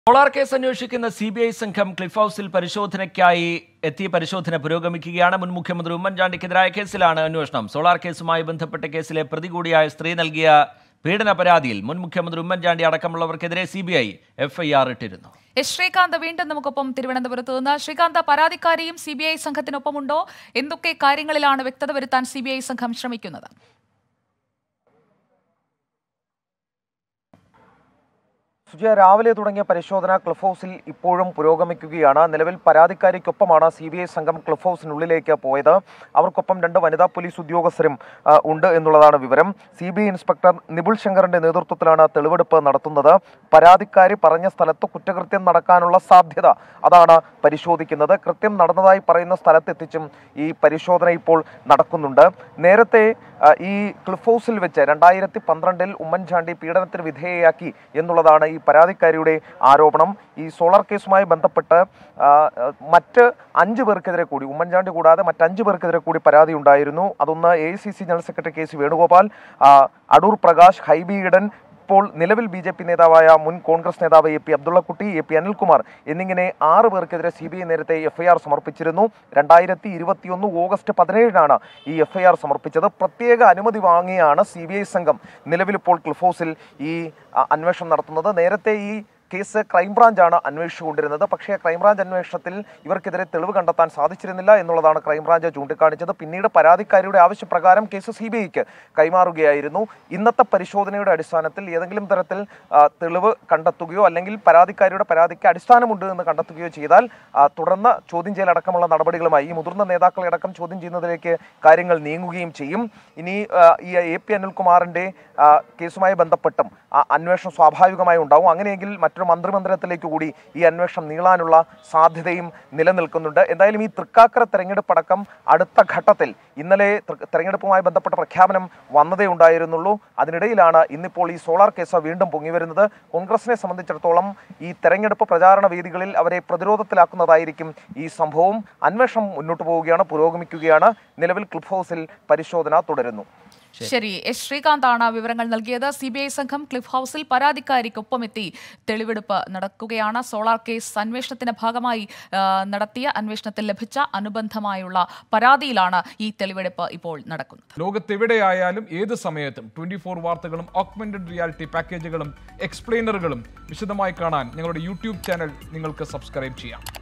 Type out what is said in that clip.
solar case അന്വേഷിക്കുന്ന C B I സംഘം Cliff ഹൗസിൽ പരിശോധനയ്ക്കായി എത്തിയ പരിശോധന പുരോഗമിക്കുകയാണ് മുൻ മുഖ്യമന്ത്രി ഉമ്മൻചാണ്ടിക്കെതിരായ കേസിലാണ് അന്വേഷണം സോളാർ കേസുമായി ബന്ധപ്പെട്ട കേസിലെ പ്രതി കൂടിയായ സ്ത്രീ നൽകിയ പീഡന പരാതിയിൽ മുൻ മുഖ്യമന്ത്രി ഉമ്മൻചാണ്ടി അടക്കമുള്ളവർക്കെതിരെ സി ബി ഐ എഫ്ഐആർ ഇട്ടിരുന്നു എസ് ശ്രീകാന്ത് വീണ്ടും നമുക്കൊപ്പം തിരുവനന്തപുരത്ത് നിന്ന് ശ്രീകാന്ത് പരാതിക്കാരിയും സി ബി ഐ സംഘത്തിനൊപ്പമുണ്ടോ എന്തൊക്കെ കാര്യങ്ങളിലാണ് വ്യക്തത വരുത്താൻ സി ബി ഐ സംഘം ശ്രമിക്കുന്നത് സുജയ രാവിലെ തുടങ്ങിയ പരിശോധന ക്ലിഫ് ഹൗസിൽ ഇപ്പോഴും പുരോഗമിക്കുകയാണ് നിലവിൽ പരാതിക്കാരിക്കൊപ്പമാണ് സി ബി ഐ സംഘം ക്ലിഫ് ഹൗസിനുള്ളിലേക്ക് പോയത് അവർക്കൊപ്പം രണ്ട് വനിതാ പോലീസ് ഉദ്യോഗസ്ഥരും ആ, ഉണ്ട് എന്നുള്ളതാണ് വിവരം C B I inspector Nibul ശങ്കറിന്റെ നേതൃത്വത്തിലാണ് തെളിവെടുപ്പ് നടത്തുന്നത് പരാതിക്കാരി പറഞ്ഞ സ്ഥലത്ത് കുറ്റകൃത്യം നടക്കാനുള്ള സാധ്യത അതാണ് പരിശോധിക്കുന്നത് കൃത്യം നടന്നതായി പറയുന്ന സ്ഥലത്തെത്തിച്ചും ഈ പരിശോധന ഇപ്പോൾ നടക്കുന്നുണ്ട് നേരത്തെ ആ, ഈ ക്ലിഫ് ഹൗസിൽ വെച്ച് രണ്ടായിരത്തി പന്ത്രണ്ടിൽ ഉമ്മൻചാണ്ടി പീഡനത്തിന് വിധേയയാക്കി എന്നുള്ളതാണ് ഈ പരാതിക്കാരിയുടെ ആരോപണം ഈ സോളാർ കേസുമായി ബന്ധപ്പെട്ട് ആ, ആ, മറ്റ് അഞ്ച് പേർക്കെതിരെ കൂടി ഉമ്മൻചാണ്ടി കൂടാതെ മറ്റ് അഞ്ച് പേർക്കെതിരെ കൂടി പരാതി ഉണ്ടായിരുന്നു അതൊന്ന് A C C general secretary K C Venugopal ആ, അടൂർ പ്രകാശ് ഹൈബി ഈഡൻ ഇപ്പോൾ നിലവിൽ ബി ജെ പി നേതാവായ മുൻ കോൺഗ്രസ് നേതാവ് A P Abdullakutty A P Anilkumar എന്നിങ്ങനെ ആറ് പേർക്കെതിരെ സി ബി ഐ നേരത്തെ എഫ്ഐആർ സമർപ്പിച്ചിരുന്നു രണ്ടായിരത്തി ഇരുപത്തിയൊന്ന് ഓഗസ്റ്റ് പതിനേഴിനാണ് ഈ എഫ്ഐആർ സമർപ്പിച്ചത് പ്രത്യേക അനുമതി വാങ്ങിയാണ് സി ബി ഐ സംഘം നിലവിൽ ഇപ്പോൾ ക്ലിഫ് ഹൗസിൽ ഈ അ, അന്വേഷണം നടത്തുന്നത് നേരത്തെ ഈ കേസ് ക്രൈംബ്രാഞ്ചാണ് അന്വേഷിച്ചുകൊണ്ടിരുന്നത് പക്ഷേ ക്രൈംബ്രാഞ്ച് അന്വേഷണത്തിൽ ഇവർക്കെതിരെ തെളിവ് കണ്ടെത്താൻ സാധിച്ചിരുന്നില്ല എന്നുള്ളതാണ് ക്രൈംബ്രാഞ്ച് ചൂണ്ടിക്കാണിച്ചത് പിന്നീട് പരാതിക്കാരിയുടെ ആവശ്യപ്രകാരം കേസ് സി ബി ഐക്ക് കൈമാറുകയായിരുന്നു ഇന്നത്തെ പരിശോധനയുടെ അടിസ്ഥാനത്തിൽ ഏതെങ്കിലും തരത്തിൽ ആ, തെളിവ് കണ്ടെത്തുകയോ അല്ലെങ്കിൽ പരാതിക്കാരിയുടെ പരാതിക്ക് അടിസ്ഥാനമുണ്ട് എന്ന് കണ്ടെത്തുകയോ ചെയ്താൽ ആ, തുടർന്ന് ചോദ്യം ചെയ്യലടക്കമുള്ള നടപടികളുമായി ഈ മുതിർന്ന നേതാക്കളെ അടക്കം ചോദ്യം ചെയ്യുന്നതിലേക്ക് കാര്യങ്ങൾ നീങ്ങുകയും ചെയ്യും ഇനി ആ, ഈ എ പി അനിൽകുമാറിന്റെ ആ, കേസുമായി ബന്ധപ്പെട്ടും ആ അന്വേഷണം സ്വാഭാവികമായി ഉണ്ടാവും അങ്ങനെയെങ്കിൽ മറ്റൊരു മന്ത്രിമന്ദിരത്തിലേക്ക് കൂടി ഈ അന്വേഷണം നീളാനുള്ള സാധ്യതയും നിലനിൽക്കുന്നുണ്ട് എന്തായാലും ഈ തൃക്കാക്കര തെരഞ്ഞെടുപ്പ് അടക്കം അടുത്ത ഘട്ടത്തിൽ ഇന്നലെ തൃ- തെരഞ്ഞെടുപ്പുമായി ബന്ധപ്പെട്ട പ്രഖ്യാപനം വന്നതേ ഉണ്ടായിരുന്നുള്ളൂ അതിനിടയിലാണ് ഇന്നിപ്പോൾ ഈ സോളാർ കേസ് വീണ്ടും പൊങ്ങി വരുന്നത് കോൺഗ്രസിനെ സംബന്ധിച്ചിടത്തോളം ഈ തെരഞ്ഞെടുപ്പ് പ്രചാരണ വേദികളിൽ അവരെ പ്രതിരോധത്തിലാക്കുന്നതായിരിക്കും ഈ സംഭവം അന്വേഷണം മുന്നോട്ട് പോവുകയാണ് പുരോഗമിക്കുകയാണ് നിലവിൽ ക്ലിഫ് ഹൗസിൽ പരിശോധന തുടരുന്നു ശരി എസ് ശ്രീകാന്താണ് വിവരങ്ങൾ നൽകിയത് സി ബി ഐ സംഘം ക്ലിഫ് ഹൗസിൽ പരാതിക്കാരിക്കൊപ്പമെത്തി തെളിവെടുപ്പ് നടക്കുകയാണ് സോളാർ കേസ് അന്വേഷണത്തിന്റെ ഭാഗമായി ആ, നടത്തിയ അന്വേഷണത്തിൽ ലഭിച്ച അനുബന്ധമായുള്ള പരാതിയിലാണ് ഈ തെളിവെടുപ്പ് ഇപ്പോൾ നടക്കുന്നത് ലോകത്തെവിടെയായാലും ഏത് സമയത്തും ട്വന്റി ഫോർ വാർത്തകളും ഓഗ്മെന്റഡ് റിയാലിറ്റി പാക്കേജുകളും എക്സ്പ്ലെയിനറുകളും വിശദമായി കാണാൻ ഞങ്ങളുടെ യൂട്യൂബ് ചാനൽ നിങ്ങൾക്ക് സബ്സ്ക്രൈബ് ചെയ്യാം